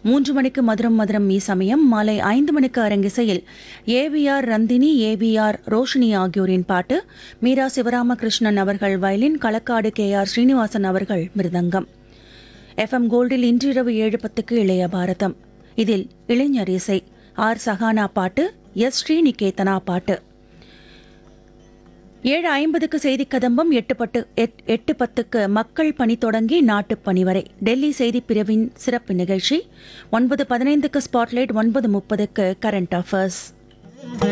மூன்று மணிக்கு மதுரம் மதுரம் மீ சமயம் மாலை ஐந்து மணிக்கு அரங்கிசையில் ஏவிஆர் ரந்தினி ஏவிஆர் ரோஷினி ஆகியோரின் பாட்டு மீரா சிவராமகிருஷ்ணன் அவர்கள் violin Kalakkad K R Srinivasan அவர்கள் மிருதங்கம் எஃப்எம் கோல்டில் இன்றிரவு ஏழு பத்துக்கு இளைய பாரதம் இதில் இளைஞர் இசை ஆர் சஹானா பாட்டு எஸ் ஸ்ரீநிகேதனா பாட்டு ஏழு ஐம்பதுக்கு செய்திக் கதம்பம் எட்டு பட்டு எட்- எட்டு பத்துக்கு மக்கள் பணி தொடங்கி நாட்டுப் பணி வரை டெல்லி செய்திப் பிரிவின் சிறப்பு நிகழ்ச்சி ஒன்பது பதினைந்துக்கு ஸ்பாட்லைட் ஒன்பது முப்பதுக்கு கரண்ட் அஃபேர்ஸ்